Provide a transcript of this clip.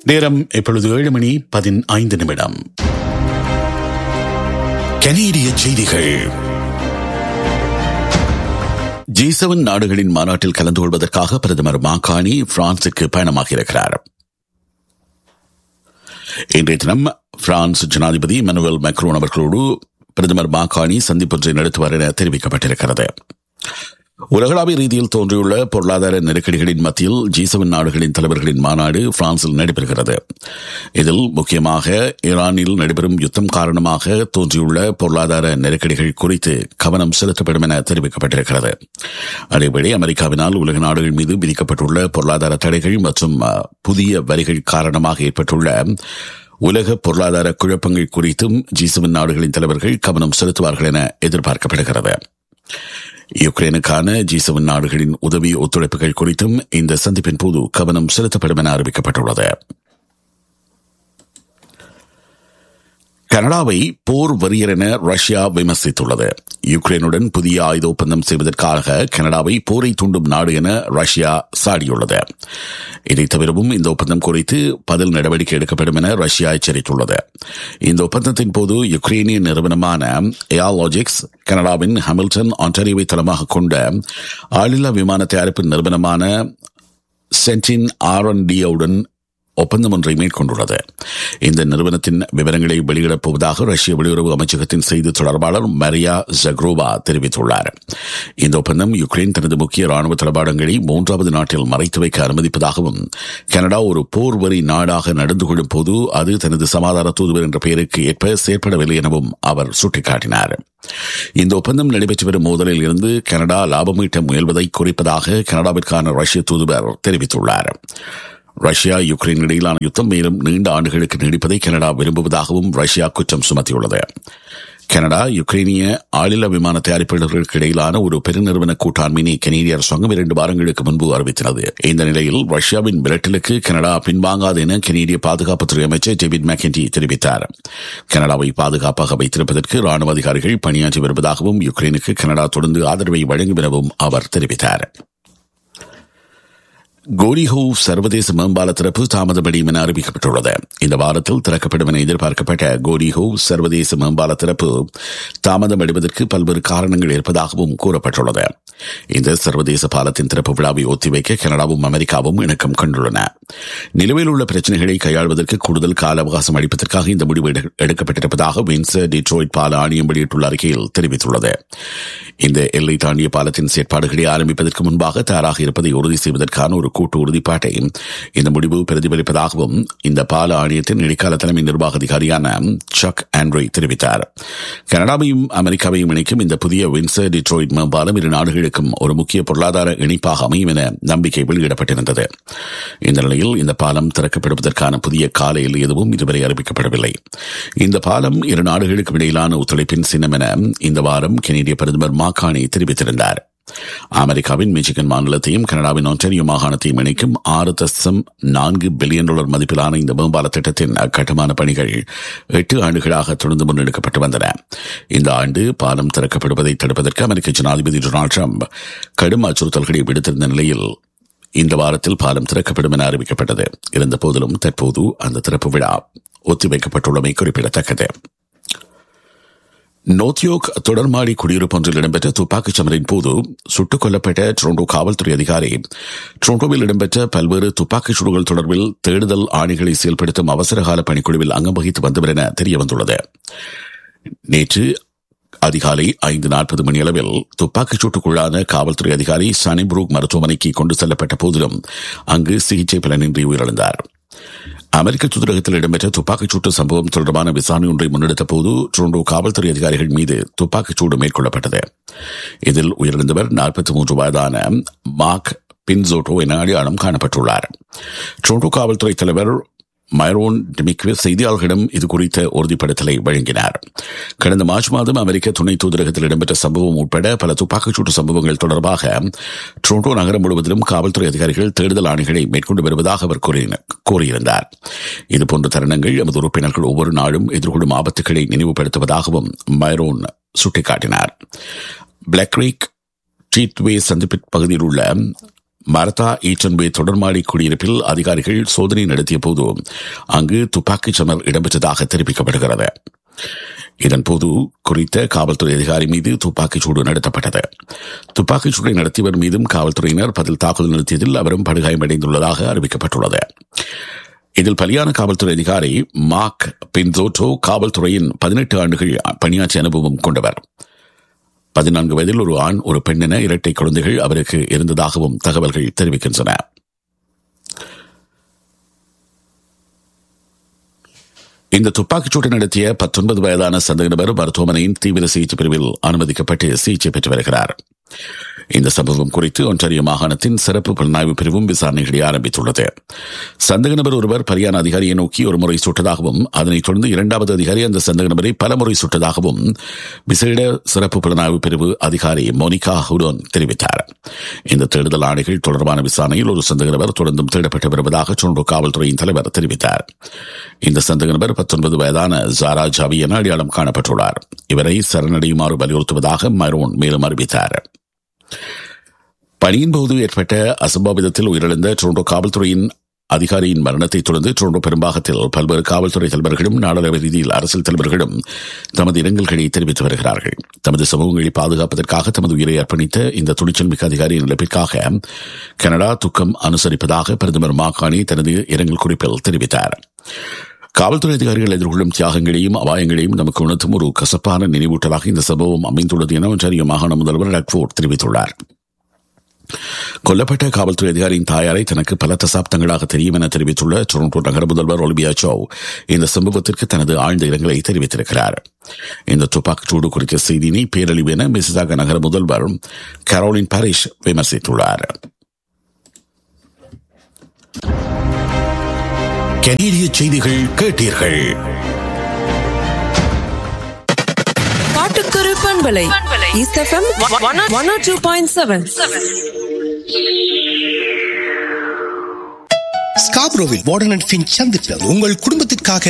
நேரம் இப்பொழுது ஏழு மணி பதினைந்து நிமிடம் கனேடிய செய்திகள் ஜி செவன் நாடுகளின் மாநாட்டில் கலந்து கொள்வதற்காக பிரதமர் மாகாணி பிரான்சுக்கு பயணமாக இருக்கிறார் இன்றைய தினம் பிரான்ஸ் ஜனாதிபதி மனுவல் மெக்ரோன் அவர்களோடு பிரதமர் மாகாணி சந்திப்பொன்றை நடத்துவார் என தெரிவிக்கப்பட்டிருக்கிறது உலகளாவிய ரீதியில் தோன்றியுள்ள பொருளாதார நெருக்கடிகளின் மத்தியில் ஜி செவன் நாடுகளின் தலைவர்களின் மாநாடு பிரான்சில் நடைபெறுகிறது இதில் முக்கியமாக ஈரானில் நடைபெறும் யுத்தம் காரணமாக தோன்றியுள்ள பொருளாதார நெருக்கடிகள் குறித்து கவனம் செலுத்தப்படும் என தெரிவிக்கப்பட்டிருக்கிறது அதேபடி அமெரிக்காவினால் உலக நாடுகள் மீது விதிக்கப்பட்டுள்ள பொருளாதார தடைகள் மற்றும் புதிய வரிகள் காரணமாக ஏற்பட்டுள்ள உலக பொருளாதார குழப்பங்கள் குறித்தும் ஜி செவன் நாடுகளின் தலைவர்கள் கவனம் செலுத்துவார்கள் என எதிர்பார்க்கப்படுகிறது யுக்ரைனுக்கான ஜி செவன் நாடுகளின் உதவி ஒத்துழைப்புகள் குறித்தும் இந்த சந்திப்பின் போது கவனம் செலுத்தப்படும் என அறிவிக்கப்பட்டுள்ளது கனடாவை போர் வரியர் என ரஷ்யா விமர்சித்துள்ளது யுக்ரைனுடன் புதிய ஆயுத ஒப்பந்தம் செய்வதற்காக கனடாவை போரை தூண்டும் நாடு என ரஷ்யா சாடியுள்ளது இதை தவிரவும் இந்த ஒப்பந்தம் குறித்து பதில் நடவடிக்கை எடுக்கப்படும் என ரஷ்யா எச்சரித்துள்ளது இந்த ஒப்பந்தத்தின் போது யுக்ரைனிய நிறுவனமான ஏர்லாஜிக்ஸ் கனடாவின் ஹாமில்டன் ஆன்டாரியோவை தளமாக கொண்ட ஆளில்லா விமான தயாரிப்பு நிறுவனமான சென்டின் ஆர் ஒன் டியுடன் ஒப்பந்தம் ஒன்றை மேற்கொண்டுள்ளது இந்த நிறுவனத்தின் விவரங்களை வெளியிடப் போவதாக ரஷ்ய வெளியுறவு அமைச்சகத்தின் செய்தி தொடர்பாளர் மரியா ஜக்ரோவா தெரிவித்துள்ளார் இந்த ஒப்பந்தம் யுக்ரைன் தனது முக்கிய ராணுவ தளபாடங்களை மூன்றாவது நாட்டில் மறைத்து வைக்க அனுமதிப்பதாகவும் கனடா ஒரு போர் வரி நாடாக நடந்து கொள்ளும் போது அது தனது சமாதான தூதுவர் என்ற பெயருக்கு ஏற்ப செயற்படவில்லை எனவும் அவர் சுட்டிக்காட்டினார் இந்த ஒப்பந்தம் நடைபெற்று வரும் மோதலில் இருந்து கனடா லாபம் ஈட்ட முயல்வதை குறிப்பதாக கனடாவிற்கான ரஷ்ய தூதுவர் தெரிவித்துள்ளார் ரஷ்யா யுக்ரைன் இடையிலான யுத்தம் மேலும் நீண்ட ஆண்டுகளுக்கு நீடிப்பதை கனடா விரும்புவதாகவும் ரஷ்யா குற்றம் சுமத்தியுள்ளது கனடா யுக்ரைனிய ஆளில்லா விமான தயாரிப்பாளர்களுக்கு இடையிலான ஒரு பெருநிறுவன கூட்டாண்மையினை கனேடிய அரசாங்கம் இரண்டு வாரங்களுக்கு முன்பு அறிவித்தது இந்த நிலையில் ரஷ்யாவின் மிரட்டலுக்கு கனடா பின்வாங்காது என கனேடிய பாதுகாப்புத்துறை அமைச்சர் டேவிட் மெக்கன்டி தெரிவித்தார் கனடாவை பாதுகாப்பாக வைத்திருப்பதற்கு ராணுவ அதிகாரிகள் பணியாற்றி வருவதாகவும் யுக்ரைனுக்கு கனடா தொடர்ந்து ஆதரவை வழங்கும் எனவும் அவர் தெரிவித்தார் கோரிஹோ சர்வதேச மேம்பால திறப்பு தாமதமடையும் என அறிவிக்கப்பட்டுள்ளது இந்த வாரத்தில் திறக்கப்படும் என எதிர்பார்க்கப்பட்ட கோரிஹோ சர்வதேச மேம்பால திறப்பு தாமதமடைவதற்கு பல்வேறு காரணங்கள் இருப்பதாகவும் கூறப்பட்டுள்ளது இந்த சர்வதேச பாலத்தின் திறப்பு விழாவை ஒத்திவைக்க கனடாவும் அமெரிக்காவும் இணக்கம் கொண்டுள்ளன நிலுவையில் உள்ள பிரச்சனைகளை கையாள்வதற்கு கூடுதல் கால அவகாசம் அளிப்பதற்காக இந்த முடிவு எடுக்கப்பட்டிருப்பதாக வின்சர் டிட்ரோய்ட் பால ஆணையம் வெளியிட்டுள்ள அறிக்கையில் தெரிவித்துள்ளது இந்த எல்லை தாண்டிய பாலத்தின் செயற்பாடுகளை ஆரம்பிப்பதற்கு முன்பாக தயாராக இருப்பதை உறுதி செய்வதற்கான ஒரு கூட்டு உறுதிப்பாட்டை இந்த முடிவு பிரதிபலிப்பதாகவும் இந்த பால ஆணையத்தின் இடைக்கால தலைமை நிர்வாக அதிகாரியான சக் ஆண்ட்ரை தெரிவித்தார் கனடாவையும் அமெரிக்காவையும் இணைக்கும் இந்த புதிய வின்சர் டிட்ரோய்ட் மேம்பாலம் இரு நாடுகளுக்கும் ஒரு முக்கிய பொருளாதார இணைப்பாக அமையும் என நம்பிக்கை வெளியிடப்பட்டிருந்தது இந்த நிலையில் இந்த பாலம் திறக்கப்படுவதற்கான புதிய கால எல்லை எதுவும் இதுவரை அறிவிக்கப்படவில்லை இந்த பாலம் இரு நாடுகளுக்கும் இடையிலான ஒத்துழைப்பின் சின்னம் என இந்த வாரம் கெனடிய பிரதமர் மாகாணி தெரிவித்திருந்தார் அமெரிக்காவின் மிச்சிகன் மாநிலத்தையும் கனடாவின் ஒன்றாரியோ மாகாணத்தையும் இணைக்கும் ஆறு தசம் நான்கு பில்லியன் டாலர் மதிப்பிலான இந்த மேம்பால திட்டத்தின் கட்டுமான பணிகள் எட்டு ஆண்டுகளாக தொடர்ந்து முன்னெடுக்கப்பட்டு வந்தன இந்த ஆண்டு பாலம் திறக்கப்படுவதை தடுப்பதற்கு அமெரிக்க ஜனாதிபதி டொனால்டு ட்ரம்ப் கடும் அச்சுறுத்தல்களை விடுத்திருந்த நிலையில் இந்த வாரத்தில் பாலம் திறக்கப்படும் என அறிவிக்கப்பட்டது இருந்த போதிலும் தற்போது அந்த திறப்பு விழா ஒத்திவைக்கப்பட்டுள்ளமை குறிப்பிடத்தக்கது நோத்யோக் தொடர்மாடி குடியிருப்பு ஒன்றில் இடம்பெற்ற துப்பாக்கிச் சமரின் போது சுட்டுக் கொல்லப்பட்ட டொரண்டோ காவல்துறை அதிகாரி டொரண்டோவில் இடம்பெற்ற பல்வேறு துப்பாக்கிச் சூடுகள் தொடர்பில் தேடுதல் ஆணைகளை செயல்படுத்தும் அவசரகால பணிக்குழுவில் அங்கம் வகித்து வந்தவர் என தெரியவந்துள்ளது நேற்று அதிகாலை ஐந்து நாற்பது மணி அளவில் துப்பாக்கிச் சூட்டுக்குள்ளான காவல்துறை அதிகாரி சனிப்ரூக் மருத்துவமனைக்கு கொண்டு செல்லப்பட்ட போதிலும் அங்கு சிகிச்சை பலனின்றி உயிரிழந்தார் அமெரிக்க தூதரகத்தில் இடம்பெற்ற துப்பாக்கிச் சூட்டு சம்பவம் தொடர்பான விசாரணை ஒன்றை முன்னெடுத்த போது டொரண்டோ காவல்துறை அதிகாரிகள் மீது துப்பாக்கிச் சூடு மேற்கொள்ளப்பட்டது இதில் உயிரிழந்தவர் நாற்பத்தி மூன்று வயதான மார்க் பின்சோட்டோ என அடையாளம் காணப்பட்டுள்ளார் டொரண்டோ காவல்துறை தலைவர் மைரோன் டிமிக்விஸ் செய்தியாளர்களிடம் இது குறித்த உறுதிப்படுத்தலை வழங்கினார் கடந்த மார்ச் மாதம் அமெரிக்க துணை தூதரகத்தில் இடம்பெற்ற சம்பவம் உட்பட பல துப்பாக்கிச்சூட்டு சம்பவங்கள் தொடர்பாக டொரண்டோ நகரம் முழுவதிலும் காவல்துறை அதிகாரிகள் தேடுதல் ஆணைகளை மேற்கொண்டு வருவதாக அவர் கூறியிருந்தார் இதுபோன்ற தருணங்கள் எமது உறுப்பினர்கள் ஒவ்வொரு நாளும் எதிர்கொள்ளும் ஆபத்துக்களை நினைவுபடுத்துவதாகவும் மைரோன் சுட்டிக்காட்டினார் பிளாக் கிரீக் ட்ரீட்வே சந்திப்பு பகுதியில் உள்ள மரதா ஈச்சன்பே தொடர்மாடி குடியிருப்பில் அதிகாரிகள் சோதனை நடத்திய போது அங்கு துப்பாக்கிச் சமர் இடம்பெற்றதாக தெரிவிக்கப்படுகிறது இதன்போது குறித்த காவல்துறை அதிகாரி மீது துப்பாக்கிச் சூடு நடத்தப்பட்டது துப்பாக்கிச் சூடை நடத்தியவர் மீதும் காவல்துறையினர் பதில் தாக்குதல் நடத்தியதில் அவரும் படுகாயமடைந்துள்ளதாக அறிவிக்கப்பட்டுள்ளது இதில் பலியான காவல்துறை அதிகாரி மார்க் பின்சோட்டோ காவல்துறையின் பதினெட்டு ஆண்டுகள் பணியாற்றிய அனுபவம் கொண்டவர் பதினான்கு வயதில் ஒரு ஆண் ஒரு பெண் என இரட்டை குழந்தைகள் அவருக்கு இருந்ததாகவும் தகவல்கள் தெரிவிக்கின்றன இந்த துப்பாக்கிச்சூட்டை நடத்திய பத்தொன்பது வயதான சந்தேக நபர் மருத்துவமனையின் தீவிர சிகிச்சை பிரிவில் அனுமதிக்கப்பட்டு சிகிச்சை பெற்று வருகிறார் இந்த சம்பவம் குறித்து ஒன்றாரிய மாகாணத்தின் சிறப்பு புலனாய்வு பிரிவும் விசாரணைகளை ஆரம்பித்துள்ளது சந்தேக நபர் ஒருவர் பரியான அதிகாரியை நோக்கி ஒரு முறை சுட்டதாகவும் அதனைத் தொடர்ந்து இரண்டாவது அதிகாரி அந்த சந்தேக நபரை பலமுறை சுட்டதாகவும் விசேட சிறப்பு புலனாய்வு பிரிவு அதிகாரி மோனிகா ஹுடோன் தெரிவித்தார் இந்த தேடுதல் ஆணைகள் தொடர்பான விசாரணையில் ஒரு சந்தேக நபர் தொடர்ந்தும் தேடப்பட்டு வருவதாக சொன்னூர் காவல்துறையின் தலைவர் தெரிவித்தார் இந்த சந்தேக நபர் பத்தொன்பது வயதான ஜாரா ஜாவி என அடையாளம் காணப்பட்டுள்ளார் இவரை சரணடையுமாறு வலியுறுத்துவதாக மரோன் மேலும் அறிவித்தார் பணியின் போது ஏற்பட்ட அசம்பாவிதத்தில் உயிரிழந்த டொரண்டோ காவல்துறையின் அதிகாரியின் மரணத்தை தொடர்ந்து டொரண்டோ பெரும்பாகத்தில் பல்வேறு காவல்துறை தலைவர்களும் நாடாளுமன்ற ரீதியில் அரசியல் தலைவர்களும் தமது இரங்கல்களை தெரிவித்து வருகிறார்கள் தமது சமூகங்களை பாதுகாப்பதற்காக தமது உயிரை அர்ப்பணித்த இந்த துணிச்சல் மிக்க அதிகாரியின் இழப்பிற்காக கனடா துக்கம் அனுசரிப்பதாக பிரதமர் மாகாணி தனது இரங்கல் குறிப்பில் தெரிவித்தார் காவல்துறை அதிகாரிகள் எதிர்கொள்ளும் தியாகங்களையும் அபாயங்களையும் நமக்கு உணர்த்தும் ஒரு கசப்பான நினைவூட்டலாக இந்த சம்பவம் அமைந்துள்ளது என ஒன்றாரிய மாகாண முதல்வர் ரக்ஃபோர்ட் தெரிவித்துள்ளார் கொல்லப்பட்ட காவல்துறை அதிகாரியின் தாயாரை தனக்கு பல தசாப்தங்களாக தெரியும் என தெரிவித்துள்ள டொரண்டோ நகர முதல்வர் ஒலிபியா சோ இந்த சம்பவத்திற்கு தனது ஆழ்ந்த இரங்கலை தெரிவித்திருக்கிறார் இந்த துப்பாக்கிச்சூடு குறித்த செய்தியினை பேரழிவு என மிசிசாக நகர முதல்வர் கரோலின் பாரிஷ் விமர்சித்துள்ளார் கனேடிய செய்திகள் கேட்டீர்கள் பாட்டுக்கரு பண்பலை east FM one two point seven ஸ்காப்ரோவில் வார்டன் அண்ட் ஃபின் சந்திப்பில் உங்கள் குடும்பத்திற்காக